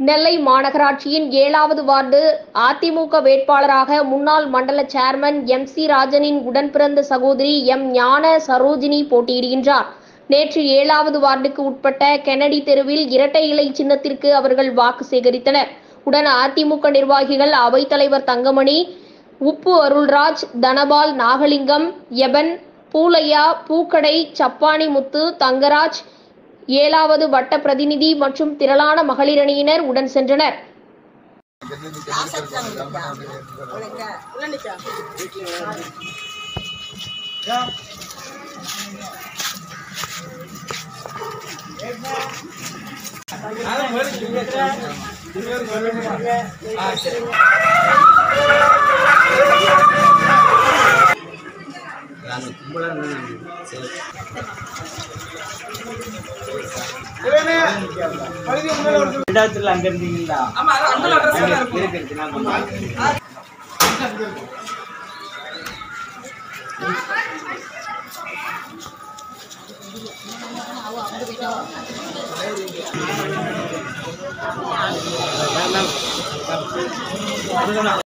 நெல்லை மாநகராட்சியின் ஏழாவது வார்டு அதிமுக வேட்பாளராக முன்னாள் மண்டல சேர்மன் எம் சி ராஜனின் உடன்பிறந்த சகோதரி எம் ஞான சரோஜினி போட்டியிடுகின்றார் நேற்று ஏழாவது வார்டுக்கு உட்பட்ட கெனடி தெருவில் இரட்டை இலை சின்னத்திற்கு அவர்கள் வாக்கு சேகரித்தனர் உடன் அதிமுக நிர்வாகிகள் அவைத்தலைவர் தங்கமணி உப்பு அருள்ராஜ் தனபால் நாகலிங்கம் எபன் பூலையா பூக்கடை சப்பானி முத்து தங்கராஜ் ஏழாவது வட்ட பிரதிநிதி மற்றும் திரளான மகளிரணியினர் உடன் சென்றனர் நாங்கள் கும்பலாக சரி ரெண்டாவதுல அங்க இருந்தீங்களா அங்க இருக்கு இருக்கு நான் கொண்டு வரேன்.